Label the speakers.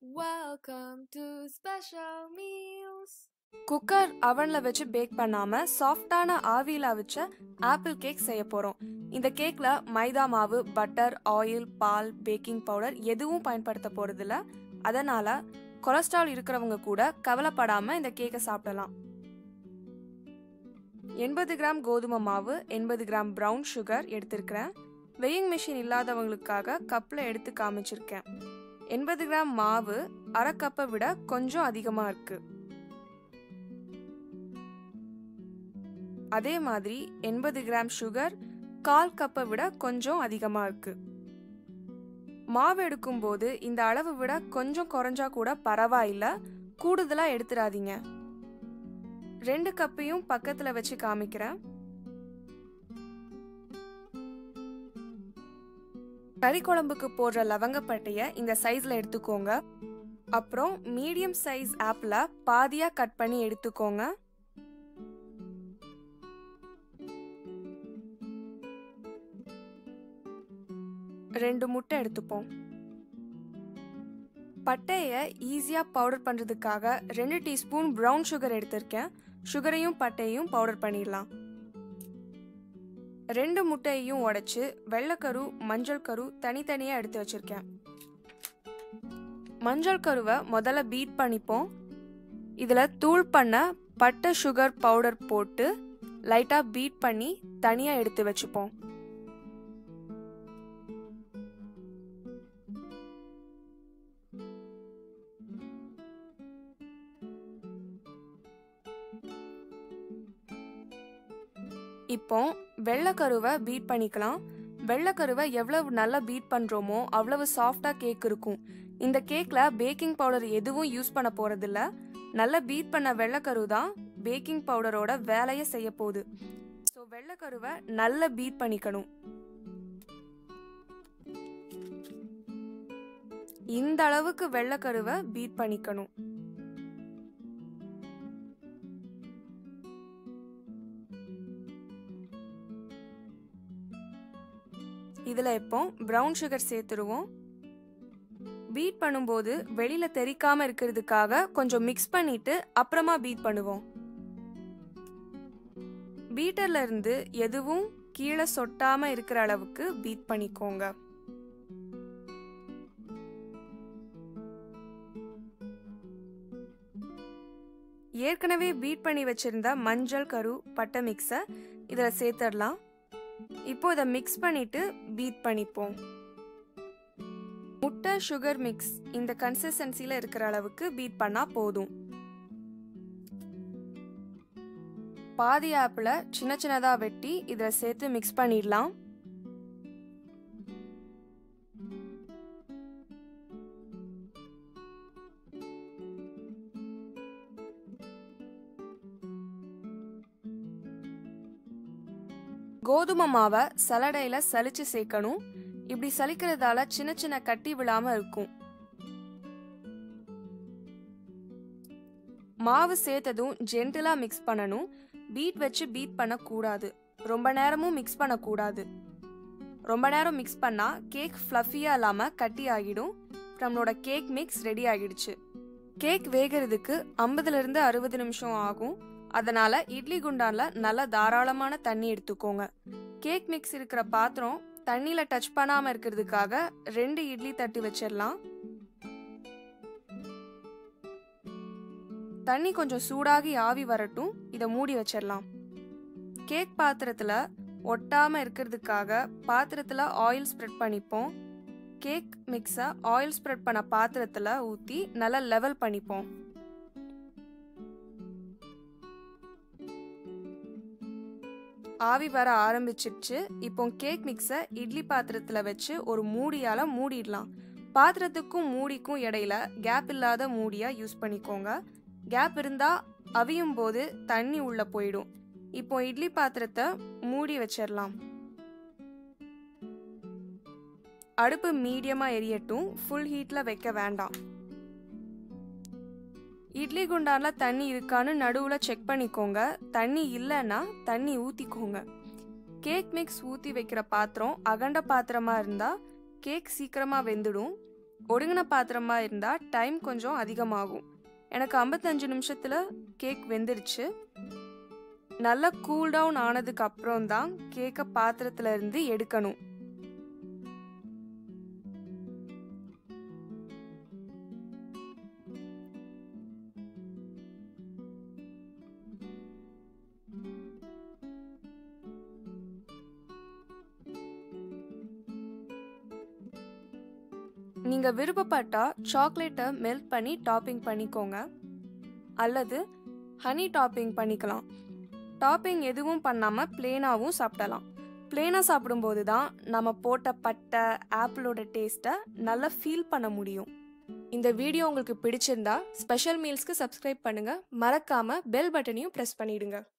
Speaker 1: Welcome to Special Meals.
Speaker 2: Cooker அவனில் வச்சு back பண்ணாம சாஃப்டான ஆவியில் வச்ச ஆப்பிள் கேக் செய்ய போறோம் இந்த கேக்ல மைதா மாவு பட்டர் ஆயில் பால் பேக்கிங் பவுடர் எதுவும் பயன்படுத்த போறதில்ல அதனால கொலஸ்ட்ரால் இருக்கிறவங்க கூட கவலைப்படாம இந்த கேக்கை சாப்பிடலாம் எண்பது கிராம் கோதுமை மாவு எண்பது கிராம் ப்ரௌன் சுகர் எடுத்திருக்கிறேன் வெயிங் மிஷின் இல்லாதவங்களுக்காக கப்பில் எடுத்து காமிச்சிருக்கேன் எண்பது கிராம் மாவு அரை கப்பை விட கொஞ்சம் அதிகமாக இருக்கு அதே மாதிரி எண்பது கிராம் சுகர் கால் கப்பை விட கொஞ்சம் அதிகமாக இருக்கு மாவு எடுக்கும்போது இந்த அளவு விட கொஞ்சம் குறைஞ்சா கூட பரவாயில்ல கூடுதலாக எடுத்துடாதீங்க ரெண்டு கப்பையும் பக்கத்தில் வச்சு காமிக்கிறேன் கறி குழம்புக்கு போடுற லவங்கப்பட்டைய இந்த சைஸ்ல எடுத்துக்கோங்க அப்புறம் மீடியம் சைஸ் ஆப்பிள பாதியா கட் பண்ணி எடுத்துக்கோங்க ரெண்டு முட்டை எடுத்துப்போம் பட்டையை ஈஸியாக பவுடர் பண்ணுறதுக்காக ரெண்டு டீஸ்பூன் ப்ரௌன் சுகர் எடுத்திருக்கேன் சுகரையும் பட்டையும் பவுடர் பண்ணிடலாம் ரெண்டு முட்டையையும் உடைச்சு வெள்ளைக்கரு மஞ்சள் கரு தனித்தனியாக எடுத்து வச்சிருக்கேன் மஞ்சள் கருவை முதல்ல பீட் பண்ணிப்போம் இதில் தூள் பண்ண பட்டை சுகர் பவுடர் போட்டு லைட்டாக பீட் பண்ணி தனியாக எடுத்து வச்சுப்போம் இப்போ வெள்ளைக்கருவை பீட் பண்ணிக்கலாம் வெள்ளைக்கருவை எவ்வளவு நல்லா பீட் பண்ணுறோமோ அவ்வளவு சாஃப்டாக கேக் இருக்கும் இந்த கேக்கில் பேக்கிங் பவுடர் எதுவும் யூஸ் பண்ண போகிறதில்ல நல்லா பீட் பண்ண வெள்ளைக்கரு தான் பேக்கிங் பவுடரோட வேலையை செய்ய போகுது ஸோ வெள்ளைக்கருவை நல்லா பீட் பண்ணிக்கணும் இந்த அளவுக்கு வெள்ளைக்கருவை பீட் பண்ணிக்கணும் இதில் இப்போ ப்ரௌன் சுகர் சேர்த்துருவோம் பீட் பண்ணும்போது வெளியில தெறிக்காம இருக்கிறதுக்காக கொஞ்சம் மிக்ஸ் பண்ணிட்டு அப்புறமா பீட் பண்ணுவோம் பீட்டர்ல இருந்து எதுவும் கீழே சொட்டாம இருக்கிற அளவுக்கு பீட் பண்ணிக்கோங்க ஏற்கனவே பீட் பண்ணி வச்சிருந்த மஞ்சள் கரு பட்டை மிக்ஸை இதில் சேர்த்துடலாம் இப்போ இதை மிக்ஸ் பண்ணிட்டு பீட் பண்ணிப்போம் முட்டை சுகர் மிக்ஸ் இந்த கன்சிஸ்டன்சியில் இருக்கிற அளவுக்கு பீட் பண்ணால் போதும் பாதி ஆப்பிளை சின்ன சின்னதாக வெட்டி இதில் சேர்த்து மிக்ஸ் பண்ணிடலாம் கோதுமை மாவை சலடையில் சலிச்சு சேர்க்கணும் இப்படி சலிக்கிறதால சின்ன சின்ன கட்டி விழாம இருக்கும் மாவு சேர்த்ததும் ஜென்டிலா மிக்ஸ் பண்ணணும் பீட் வச்சு பீட் பண்ணக்கூடாது ரொம்ப நேரமும் மிக்ஸ் பண்ணக்கூடாது ரொம்ப நேரம் மிக்ஸ் பண்ணா கேக் ஃப்ளஃபியா இல்லாம கட்டி ஆகிடும் நம்மளோட கேக் மிக்ஸ் ரெடி ஆகிடுச்சு கேக் வேகிறதுக்கு ஐம்பதுல இருந்து அறுபது நிமிஷம் ஆகும் அதனால இட்லி குண்டான்ல நல்லா தாராளமான தண்ணி எடுத்துக்கோங்க கேக் மிக்ஸ் இருக்கிற பாத்திரம் தண்ணியில டச் பண்ணாம இருக்கிறதுக்காக ரெண்டு இட்லி தட்டி வச்சிடலாம் தண்ணி கொஞ்சம் சூடாகி ஆவி வரட்டும் இதை மூடி வச்சிடலாம் கேக் பாத்திரத்துல ஒட்டாம இருக்கிறதுக்காக பாத்திரத்துல ஆயில் ஸ்ப்ரெட் பண்ணிப்போம் கேக் மிக்ஸை ஆயில் ஸ்ப்ரெட் பண்ண பாத்திரத்துல ஊத்தி நல்லா லெவல் பண்ணிப்போம் ஆவி வர ஆரம்பிச்சிடுச்சு இப்போ கேக் மிக்ஸை இட்லி பாத்திரத்தில் வச்சு ஒரு மூடியால் மூடிடலாம் பாத்திரத்துக்கும் மூடிக்கும் இடையில கேப் இல்லாத மூடியாக யூஸ் பண்ணிக்கோங்க கேப் இருந்தால் அவியும் போது தண்ணி உள்ளே போயிடும் இப்போ இட்லி பாத்திரத்தை மூடி வச்சிடலாம் அடுப்பு மீடியமாக எரியட்டும் ஃபுல் ஹீட்டில் வைக்க வேண்டாம் இட்லி குண்டான்ல தண்ணி இருக்கான்னு நடுவில் செக் பண்ணிக்கோங்க தண்ணி இல்லைன்னா தண்ணி ஊற்றிக்கோங்க கேக் மிக்ஸ் ஊற்றி வைக்கிற பாத்திரம் அகண்ட பாத்திரமா இருந்தால் கேக் சீக்கிரமாக வெந்துடும் ஒடுங்கின பாத்திரமா இருந்தால் டைம் கொஞ்சம் அதிகமாகும் எனக்கு ஐம்பத்தஞ்சு நிமிஷத்தில் கேக் வெந்துருச்சு நல்லா கூல் டவுன் ஆனதுக்கு அப்புறம் தான் கேக்கை பாத்திரத்துல இருந்து எடுக்கணும் நீங்க விருப்பப்பட்டா சாக்லேட்டை மெல்ட் பண்ணி டாப்பிங் பண்ணிக்கோங்க அல்லது ஹனி டாப்பிங் பண்ணிக்கலாம் டாப்பிங் எதுவும் பண்ணாம பிளேனாவும் சாப்பிடலாம் பிளேனாக சாப்பிடும்போது தான் நம்ம போட்ட பட்டை ஆப்பிளோட டேஸ்ட்டை நல்லா ஃபீல் பண்ண முடியும் இந்த வீடியோ உங்களுக்கு பிடிச்சிருந்தா ஸ்பெஷல் மீல்ஸ்க்கு சப்ஸ்கிரைப் பண்ணுங்க மறக்காம பெல் பட்டனையும் ப்ரெஸ் பண்ணிடுங்க